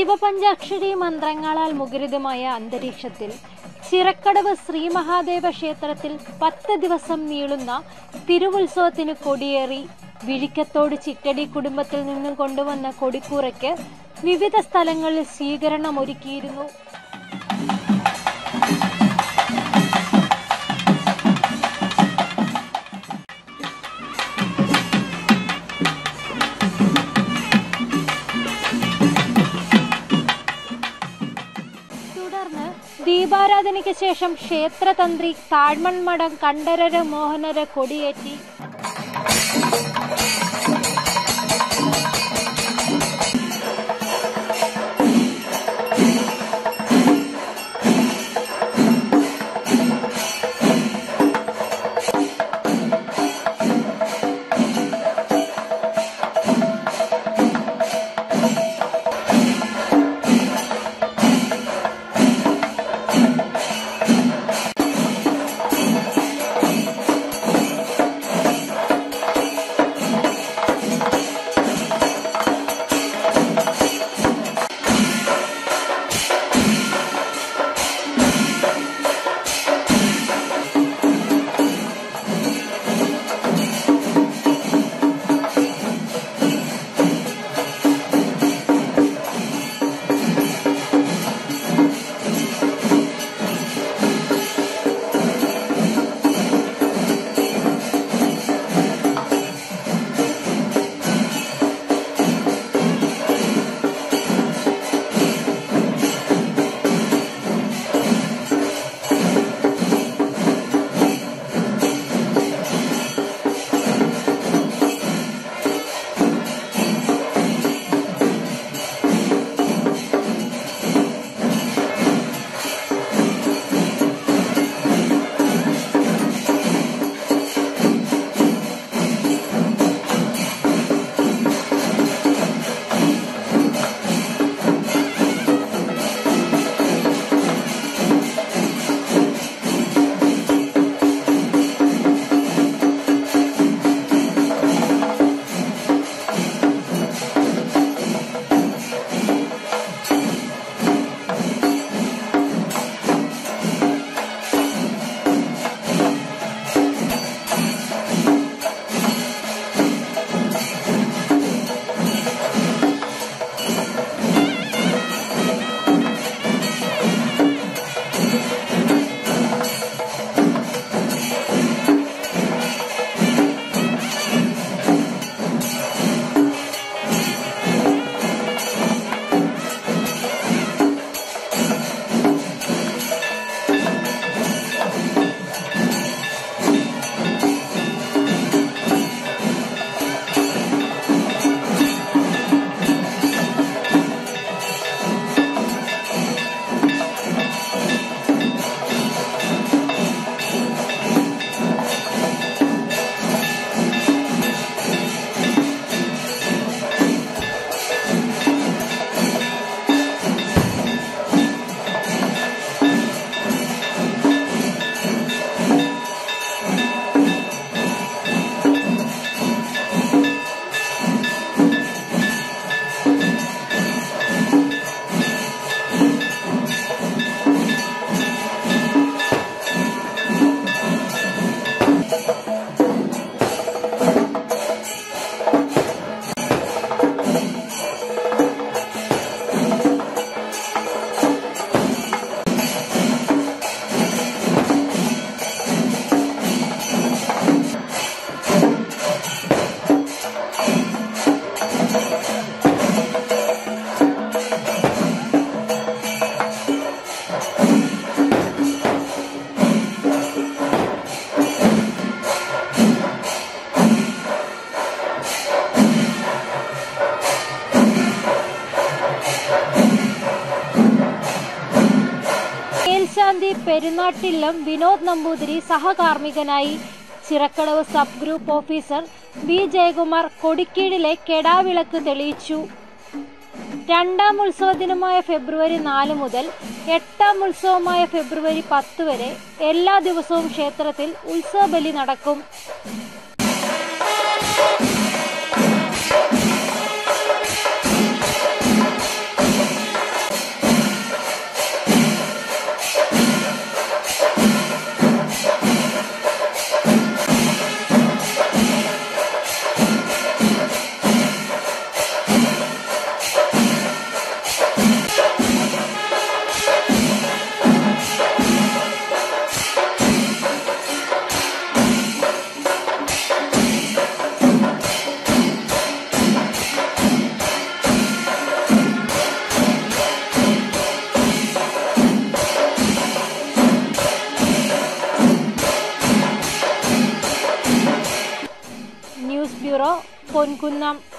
ശിവപഞ്ചാക്ഷരി മന്ത്രങ്ങളാൽ മുഖരിതമായ അന്തരീക്ഷത്തിൽ ചിറക്കടവ് ശ്രീ മഹാദേവ ക്ഷേത്രത്തിൽ പത്ത് ദിവസം നീളുന്ന തിരുവുത്സവത്തിന് കൊടിയേറി വിഴിക്കത്തോട് ചിറ്റടി കുടുംബത്തിൽ നിന്നും കൊണ്ടുവന്ന കൊടിക്കൂറയ്ക്ക് വിവിധ സ്ഥലങ്ങളിൽ സ്വീകരണം ഒരുക്കിയിരുന്നു തുടർന്ന് ദീപാരാധനയ്ക്ക് ശേഷം ക്ഷേത്രതന്ത്രി താഴ്മൺമഠം കണ്ഠരര് മോഹനര് കൊടിയേറ്റി മേൽശാന്തി പെരുന്നാട്ടില്ലം വിനോദ് നമ്പൂതിരി സഹകാർമ്മികനായി Chirakkalavu sub group officer V Jayakumar കൊടിക്കീഴിലെ കെടാവിളക്ക് തെളിയിച്ചു രണ്ടാം ഉത്സവ ദിനമായ ഫെബ്രുവരി നാല് മുതൽ എട്ടാം ഉത്സവമായ ഫെബ്രുവരി പത്ത് വരെ എല്ലാ ദിവസവും ക്ഷേത്രത്തിൽ ഉത്സവബലി നടക്കും പൊൻകുന്നം